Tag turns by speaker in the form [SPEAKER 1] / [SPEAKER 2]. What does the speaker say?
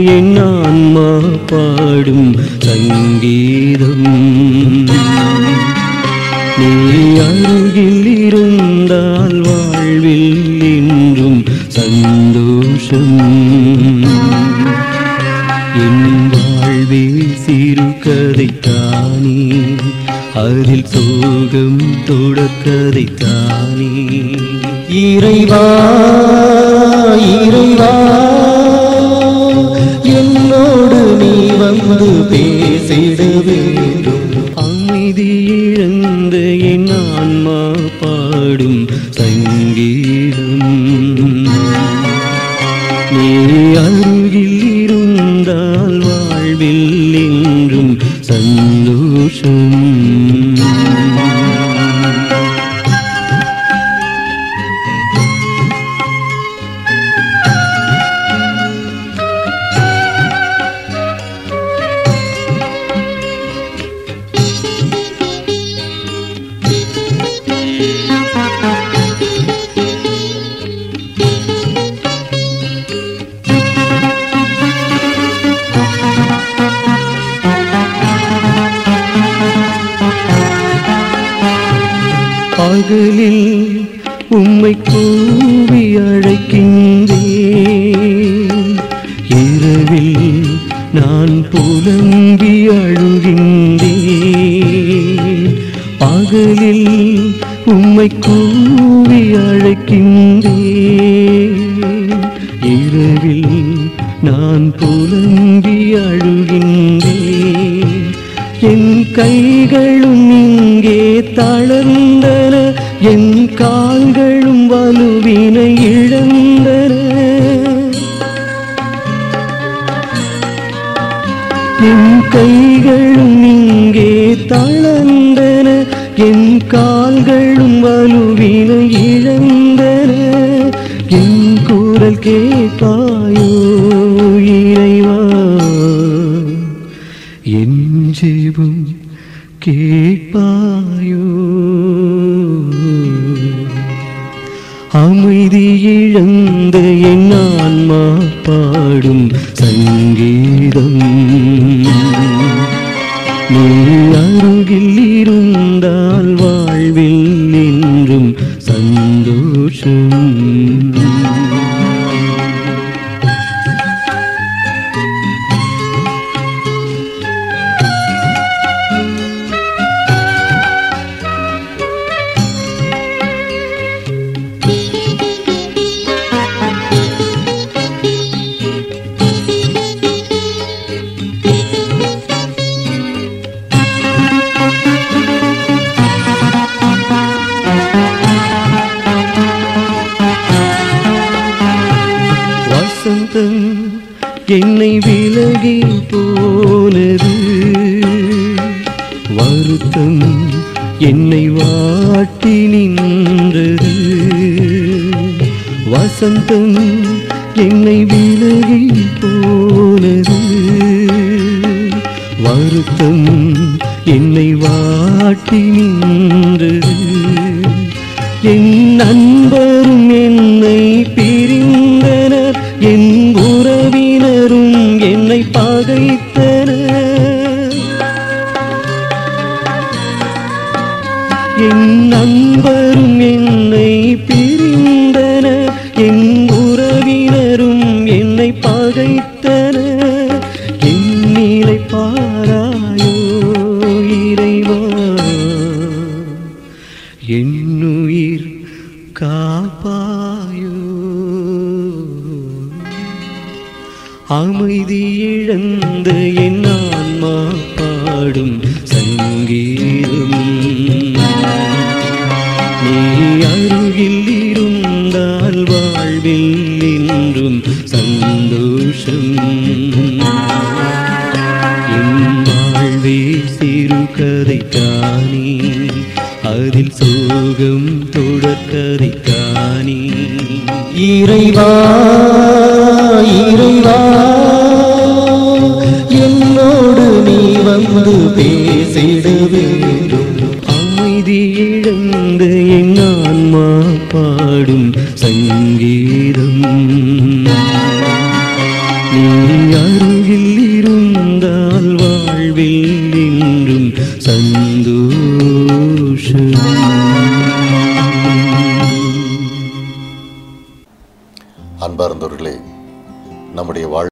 [SPEAKER 1] என் ஆன்மா பாடும் சங்கீதம் நீ அருகில் இருந்தால் வாழ்வில் என்றும் சந்தோஷம் என் வாழ்வில் சிறு கதைத்தானே அதில் சோகம் தொடக்கதைத்தானே இறைவா இறைவா என்னோடு நீ வந்து பேசிட வேண்டும் அமைதி இழந்த என் ஆன்மா பாடும் சங்கீதம் நீ அருகில் இருந்தால் வாழ்வில் என்றும் சந்தோஷம் பகலில் உம்மை கூவி அழைக்கின்றேன் இரவில் நான் புலம்பி அழுகின்றேன் பகலில் உம்மை கூவி அழைக்கின்றேன் இரவில் நான் புலம்பி அழுகின்றேன் என் கைகளும் இங்கே தளர்ந்தன என் கால்களும் வலுவினை இழந்தன என் கைகளும் இங்கே தளர்ந்தன என் கால்களும் வலுவினை இழந்தன என் குரல் கேட்பாயோ இறைவா என் ஜெபம் கேட்பாயோ அமைதி இழந்த என் ஆன்மா பாடும் சங்கீதம் நீ அருகில் இருந்தால் வாழ்வில் என்றும் சந்தோஷம் வசந்தம் என்னை விலகி போனது வருத்தம் என்னை வாட்டி நின்றது வசந்தம் என்னை விலகி போனது வருத்தம் என்னை வாட்டி நின்றது என் நண்பரும் என்னை பிரிந்தனர் என் உறவினரும் என்னை பகைத்தனர் என் நண்பரும் என்னை பிரிந்தனர் என் உறவினரும் என்னை பகைத்தனர் என் நிலை பாராயோ இறைவா என்னுயிர் காப்பாயோ அமைதி இழந்த என் ஆன்மா பாடும் சங்கீதம் நீ அருகில் இருந்தால் வாழ்வில் என்றும் சந்தோஷம் என் வாழ்வே சிறு கதைத்தானே அதில் சோகம் தொடர்கதைத்தானே இறைவா இறைவா என்னோடு நீ வந்து பேசிட வேண்டும் அமைதி இழந்த என் ஆன்மா பாடும் சங்கீதம் நீ அருகில் என்றும் சந்தோஷம்
[SPEAKER 2] அன்பார்ந்தவர்களே நம்முடைய வாழ்